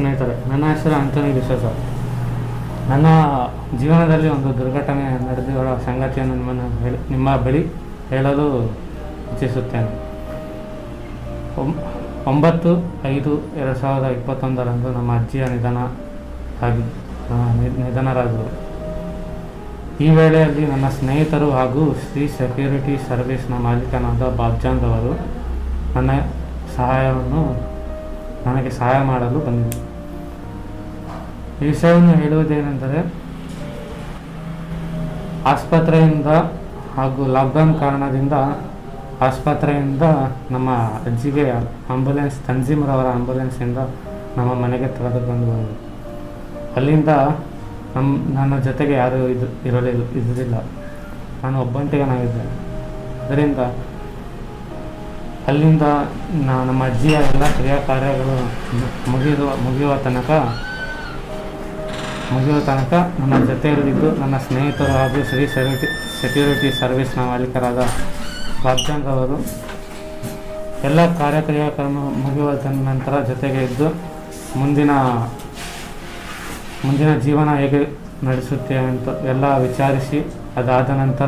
ಸ್ನೇಹಿತರೆ ನನ್ನ ಹೆಸರು ಆಂಟೋನಿ ವಿಶ್ವಾಸ ನನ್ನ ಜೀವನದಲ್ಲಿ ಒಂದು ದುರ್ಘಟನೆ ನಡೆದಿರೋ ಸಂಗತಿಯನ್ನು ನಿಮ್ಮನ್ನು ಹೇಳಿ ನಿಮ್ಮ ಬಳಿ ಹೇಳಲು ಇಚ್ಛಿಸುತ್ತೇನೆ ಒಂ- ಒಂಬತ್ತು ಐದು ಎರಡು ಸಾವಿರದ ಇಪ್ಪತ್ತೊಂದರಂದು ನಮ್ಮ ಅಜ್ಜಿಯ ನಿಧನ ಆಗಿ ಆ, ನಿ- ನಿಧನರಾದರು ಈ ವೇಳೆಯಲ್ಲಿ ನನ್ನ ಸ್ನೇಹಿತರು ಹಾಗೂ ಶ್ರೀ ಸೆಕ್ಯೂರಿಟಿ ಸರ್ವಿಸ್ನ ಮಾಲೀಕನಾದ ಬಾಬ್ಜಾನ್ ಅವರು ನನ್ನ ಸಹಾಯವನ್ನು ನನಗೆ ಸಹಾಯ ಮಾಡಲು ಬಂದಿದೆ ಈ ವಿಷಯವನ್ನು ಹೇಳುವುದೇನೆಂದರೆ ಆಸ್ಪತ್ರೆಯಿಂದ ಹಾಗೂ ಲಾಕ್ಡೌನ್ ಕಾರಣದಿಂದ ಆಸ್ಪತ್ರೆಯಿಂದ ನಮ್ಮ ಅಜ್ಜಿಗೆ ಆಂಬುಲೆನ್ಸ್ ತಂಜೀಮ್ರವರ ಆಂಬುಲೆನ್ಸಿಂದ ನಮ್ಮ ಮನೆಗೆ ತೆಗೆದುಕೊಂಡು ಬಂದರು ಅಲ್ಲಿಂದ ನಮ್ಮ ನನ್ನ ಜೊತೆಗೆ ಯಾರೂ ಇದು ಇರಲಿಲ್ಲ ಇದ್ದಿಲ್ಲ ನಾನು ಒಬ್ಬಂಟಿಗನಾಗಿದ್ದೆ ಅದರಿಂದ ಅಲ್ಲಿಂದ ನಾ- ನಮ್ಮ ಅಜ್ಜಿಯ ಎಲ್ಲ ಕ್ರಿಯಾ ಕಾರ್ಯಗಳು ಮುಗಿಯುವ ಮುಗಿಯುವ ತನಕ ಮುಗಿಯುವ ತನಕ ನನ್ನ ಜೊತೆಯಲ್ಲಿದ್ದು ನನ್ನ ಸ್ನೇಹಿತರು ಹಾಗೂ ಶ್ರೀ ಸೆಕ್ಯೂರಿಟಿ ಸೆಕ್ಯೂರಿಟಿ ಸರ್ವಿಸ್ನ ಮಾಲೀಕರಾದ ಬಾಬ್ಜಾನ್ ಅವರು ಎಲ್ಲ ಕಾರ್ಯಕ್ರಿಯಾಕ್ರಮ ಮುಗಿಯುವ ತನ್- ನಂತರ ಜೊತೆಗೆ ಇದ್ದು ಮುಂದಿನ ಮುಂದಿನ ಜೀವನ ಹೇಗೆ ನಡೆಸುತ್ತೇವೆ ಅಂತ ಎಲ್ಲ ವಿಚಾರಿಸಿ ಅದಾದ ನಂತರ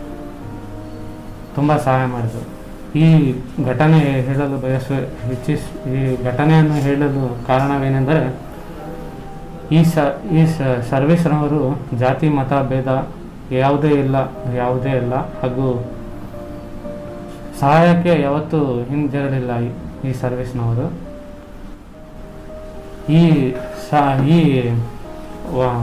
ತುಂಬ ಸಹಾಯ ಮಾಡಿದರು ಈ ಘಟನೆ ಹೇಳಲು ಬಯಸುವ ಇಚ್ಛಿಸ್ ಈ ಘಟನೆಯನ್ನು ಹೇಳಲು ಕಾರಣವೇನೆಂದರೆ ಈ ಸ ಈ ಸ ಸರ್ವಿಸ್ನವರು ಜಾತಿ ಮತ ಭೇದ ಯಾವುದೇ ಇಲ್ಲ ಯಾವುದೇ ಇಲ್ಲ ಹಾಗೂ ಸಹಾಯಕ್ಕೆ ಯಾವತ್ತೂ ಹಿಂದಿರಲಿಲ್ಲ ಈ- ಈ ಸರ್ವಿಸ್ನವರು ಈ ಸ ಈ ವ-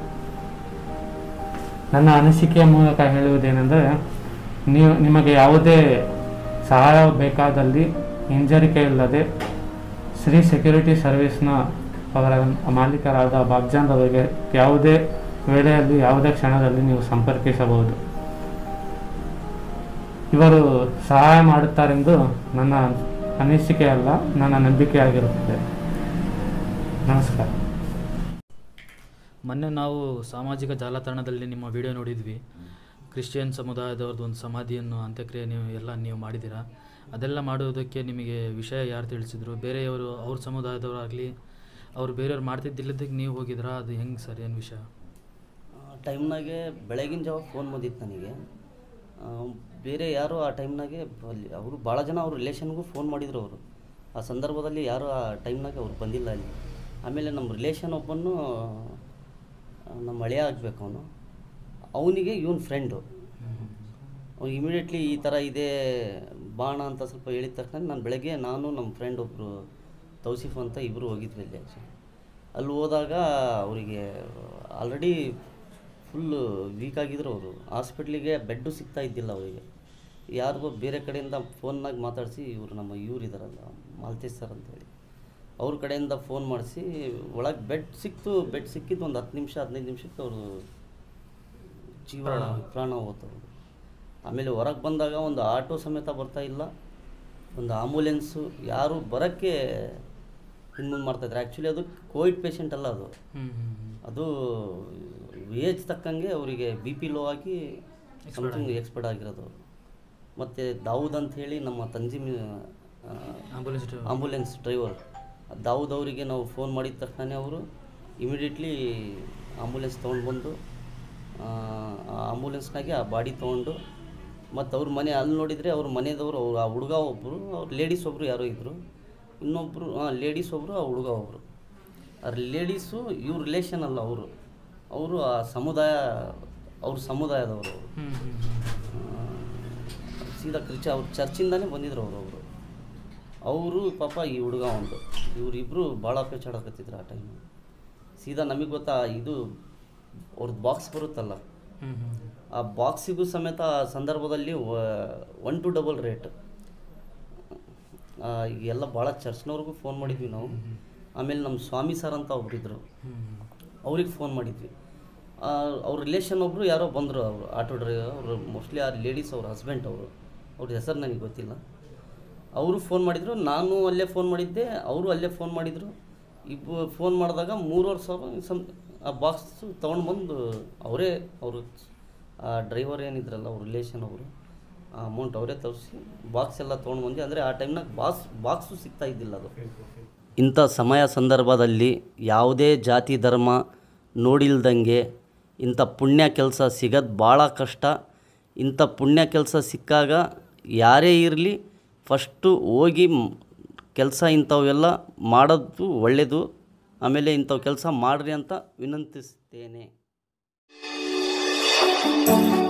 ನನ್ನ ಅನಿಸಿಕೆಯ ಮೂಲಕ ಹೇಳುವುದೇನೆಂದರೆ ನೀವು ನಿಮಗೆ ಯಾವುದೇ ಸಹಾಯ ಬೇಕಾದಲ್ಲಿ ಹಿಂಜರಿಕೆ ಇಲ್ಲದೆ ಶ್ರೀ ಸೆಕ್ಯೂರಿಟಿ ಸರ್ವಿಸ್ನ ಅವರ ಮಾಲೀಕರಾದ ಬಾಬ್ಜಾನ್ ಅವರಿಗೆ ಯಾವುದೇ ವೇಳೆಯಲ್ಲಿ ಯಾವುದೇ ಕ್ಷಣದಲ್ಲಿ ನೀವು ಸಂಪರ್ಕಿಸಬಹುದು ಇವರು ಸಹಾಯ ಮಾಡುತ್ತಾರೆಂದು ನನ್ನ ಅನಿಸಿಕೆ ಅಲ್ಲ ನನ್ನ ನಂಬಿಕೆಯಾಗಿರುತ್ತದೆ ನಮಸ್ಕಾರ ಮೊನ್ನೆ ನಾವು ಸಾಮಾಜಿಕ ಜಾಲತಾಣದಲ್ಲಿ ನಿಮ್ಮ ವಿಡಿಯೋ ನೋಡಿದ್ವಿ ಕ್ರಿಶ್ಚಿಯನ್ ಸಮುದಾಯದವ್ರದ್ದು ಒಂದು ಸಮಾಧಿಯನ್ನು ಅಂತ್ಯಕ್ರಿಯೆ ನೀವು ಎಲ್ಲ ನೀವು ಮಾಡಿದ್ದೀರಾ ಅದೆಲ್ಲ ಮಾಡುವುದಕ್ಕೆ ನಿಮಗೆ ವಿಷಯ ಯಾರು ತಿಳಿಸಿದ್ರು ಬೇರೆಯವರು ಅವ್ರ ಸಮುದಾಯದವರಾಗಲಿ ಅವ್ರು ಬೇರೆಯವ್ರು ಮಾಡ್ತಿದ್ದಿಲ್ಲದಕ್ಕೆ ನೀವು ಹೋಗಿದ್ರಾ ಅದು ಹೆಂಗೆ ಸರ್ ಏನು ವಿಷಯ ಟೈಮ್ನಾಗೆ ಬೆಳಗಿನ ಜಾವ ಫೋನ್ ಬಂದಿತ್ತು ನನಗೆ ಆ, ಬೇರೆ ಯಾರು ಆ ಟೈಮ್ನಾಗೆ ಅಲ್ಲಿ ಅವರು ಭಾಳ ಜನ ಅವ್ರ ರಿಲೇಷನ್ಗೂ ಫೋನ್ ಮಾಡಿದ್ರು ಅವರು ಆ ಸಂದರ್ಭದಲ್ಲಿ ಯಾರು ಆ ಟೈಮ್ನಾಗೆ ಅವ್ರು ಬಂದಿಲ್ಲ ಅಲ್ಲಿ ಆಮೇಲೆ ನಮ್ಮ ರಿಲೇಷನ್ ಒಬ್ಬನು ಆ, ನಮ್ಮ ಹಳೆಯ ಆಗಬೇಕು ಅವನು ಅವನಿಗೆ ಇವನ್ ಫ್ರೆಂಡು ಅವ್ನು ಇಮಿಡಿಯೇಟ್ಲಿ ಈ ಥರ ಇದೆ ಬಾಣ ಅಂತ ಸ್ವಲ್ಪ ಹೇಳಿದ ತಕ್ಷಣ ನಾನು ಬೆಳಗ್ಗೆ ನಾನು ನಮ್ಮ ಫ್ರೆಂಡ್ ಒಬ್ಬರು ತೌಸಿಫ್ ಅಂತ ಇಬ್ಬರು ಹೋಗಿದ್ವಿ ಅಲ್ಲಿ ಆ್ಯಕ್ಚುಲಿ ಅಲ್ಲಿ ಹೋದಾಗ ಅವರಿಗೆ ಆಲ್ರೆಡಿ ಫುಲ್ಲು ವೀಕ್ ಆಗಿದ್ರು ಅವರು ಹಾಸ್ಪಿಟ್ಲಿಗೆ ಬೆಡ್ಡು ಸಿಗ್ತಾ ಇದ್ದಿಲ್ಲ ಅವರಿಗೆ ಯಾರಿಗೋ ಬೇರೆ ಕಡೆಯಿಂದ ಫೋನ್ನಾಗ ಮಾತಾಡಿಸಿ ಇವರು ನಮ್ಮ ಇವ್ರು ಇದ್ದಾರಲ್ಲ ಮಾಲ್ತೇಶ್ ಸರ್ ಅಂತೇಳಿ ಅವ್ರ ಕಡೆಯಿಂದ ಫೋನ್ ಮಾಡಿಸಿ ಒಳಗೆ ಬೆಡ್ ಸಿಕ್ತು ಬೆಡ್ ಸಿಕ್ಕಿದ್ದು ಒಂದು ಹತ್ತು ನಿಮಿಷ ಹದಿನೈದು ನಿಮಿಷಕ್ಕೆ ಅವರು ಜೀವ ಪ್ರಾಣ ಹೋತವ್ರು ಆಮೇಲೆ ಹೊರಗೆ ಬಂದಾಗ ಒಂದು ಆಟೋ ಸಮೇತ ಬರ್ತಾ ಇಲ್ಲ ಒಂದು ಆಂಬುಲೆನ್ಸು ಯಾರು ಬರೋಕ್ಕೆ ಹಿಂದೆ ಮಾಡ್ತಾಯಿದ್ರು ಆ್ಯಕ್ಚುಲಿ ಅದು ಕೋವಿಡ್ ಪೇಷಂಟ್ ಅಲ್ಲ ಅದು ಹ್ಞೂ ಹ್ಞೂ ಅದು ಏಜ್ ತಕ್ಕಂಗೆ ಅವರಿಗೆ ಬಿ ಪಿ ಲೋ ಆಗಿ ಸಮಥಿಂಗ್ ಎಕ್ಸ್ಪರ್ಟ್ ಆಗಿರೋದು ಅವರು ಮತ್ತು ದಾವೂದ್ ಅಂತ ಹೇಳಿ ನಮ್ಮ Tanzeem ambulance ambulance driver Dawood ಅವರಿಗೆ ನಾವು ಫೋನ್ ಮಾಡಿದ ತಕ್ಷಣ ಅವರು ಇಮಿಡಿಯೇಟ್ಲಿ ಆಂಬುಲೆನ್ಸ್ ತೊಗೊಂಡು ಬಂದು ಆ ಆಂಬುಲೆನ್ಸ್ನಾಗೆ ಆ ಬಾಡಿ ತೊಗೊಂಡು ಮತ್ತು ಅವ್ರ ಮನೆ ಅಲ್ಲಿ ನೋಡಿದರೆ ಅವ್ರ ಮನೆಯದವರು ಅವ್ರು ಆ ಹುಡುಗ ಒಬ್ಬರು ಅವ್ರ ಲೇಡೀಸ್ ಒಬ್ಬರು ಯಾರೋ ಇದ್ದರು ಇನ್ನೊಬ್ಬರು ಹಾಂ ಲೇಡೀಸ್ ಒಬ್ಬರು ಆ ಹುಡುಗ ಒಬ್ಬರು ಆ ಲೇಡೀಸು ಇವ್ರ ರಿಲೇಷನ್ ಅಲ್ಲ ಅವರು ಅವರು ಆ ಸಮುದಾಯ ಅವ್ರ ಸಮುದಾಯದವರು ಅವರು ಹ್ಞೂ ಹ್ಞೂ ಸೀದಾ ಕ್ರಿಚ ಅವ್ರು ಚರ್ಚಿಂದಾನೇ ಬಂದಿದ್ರು ಅವರು ಅವರು ಅವರು ಪಾಪ ಈ ಹುಡುಗ ಒಂದು ಇವರಿಬ್ಬರು ಭಾಳ ಪೇಚಾಡಕತ್ತಿದ್ರು ಆ ಟೈಮ್ ಸೀದಾ ನಮಗೆ ಗೊತ್ತಾ ಇದು ಅವ್ರದ್ದು ಬಾಕ್ಸ್ ಬರುತ್ತಲ್ಲ ಹ್ಞೂ ಹ್ಞೂ ಆ ಬಾಕ್ಸಿಗೂ ಸಮೇತ ಆ ಸಂದರ್ಭದಲ್ಲಿ ಒನ್ ಟು ಡಬಲ್ ರೇಟ್ ಎಲ್ಲ ಭಾಳ ಚರ್ಚ್ನವ್ರಿಗೂ ಫೋನ್ ಮಾಡಿದ್ವಿ ನಾವು ಆಮೇಲೆ ನಮ್ಮ ಸ್ವಾಮಿ ಸರ್ ಅಂತ ಒಬ್ಬರಿದ್ರು ಹ್ಞೂ ಅವ್ರಿಗೆ ಫೋನ್ ಮಾಡಿದ್ವಿ ಆ, ಅವ್ರ ರಿಲೇಷನ್ ಒಬ್ಬರು ಯಾರೋ ಬಂದರು ಅವರು ಆಟೋ ಡ್ರೈವರ್ ಅವರು ಮೋಸ್ಟ್ಲಿ ಆ ಲೇಡೀಸ್ ಅವ್ರ ಹಸ್ಬೆಂಡ್ ಅವರು ಅವ್ರ ಹೆಸರು ನನಗೆ ಗೊತ್ತಿಲ್ಲ ಅವರು ಫೋನ್ ಮಾಡಿದರು ನಾನು ಅಲ್ಲೇ ಫೋನ್ ಮಾಡಿದ್ದೆ ಅವರು ಅಲ್ಲೇ ಫೋನ್ ಮಾಡಿದರು ಇಬ್ಬರು ಫೋನ್ ಮಾಡಿದಾಗ ಮೂರುವರೆ ಸಾವಿರ ಸಮ್ ಆ ಬಾಕ್ಸ್ ತೊಗೊಂಡು ಬಂದು ಅವರೇ ಅವರು ಆ ಡ್ರೈವರ್ ಏನಿದ್ರಲ್ಲ ಅವ್ರ ರಿಲೇಷನ್ ಅವರು ಆ ಅಮೌಂಟ್ ಅವರೇ ತರಿಸಿ ಬಾಕ್ಸ್ ಎಲ್ಲ ತೊಗೊಂಡು ಬಂದು ಅಂದರೆ ಆ ಟೈಮ್ನಾಗ ಬಾಕ್ಸ್ ಬಾಕ್ಸು ಸಿಗ್ತಾ ಇದ್ದಿಲ್ಲ ಅದು ಇಂಥ ಸಮಯ ಸಂದರ್ಭದಲ್ಲಿ ಯಾವುದೇ ಜಾತಿ ಧರ್ಮ ನೋಡಿಲ್ದಂಗೆ ಇಂಥ ಪುಣ್ಯ ಕೆಲಸ ಸಿಗೋದು ಭಾಳ ಕಷ್ಟ ಇಂಥ ಪುಣ್ಯ ಕೆಲಸ ಸಿಕ್ಕಾಗ ಯಾರೇ ಇರಲಿ ಫಸ್ಟು ಹೋಗಿ ಕೆಲಸ ಇಂಥವೆಲ್ಲ ಮಾಡೋದು ಒಳ್ಳೆಯದು ಆಮೇಲೆ ಇಂಥವು ಕೆಲಸ ಮಾಡಿರಿ ಅಂತ ವಿನಂತಿಸ್ತೇನೆ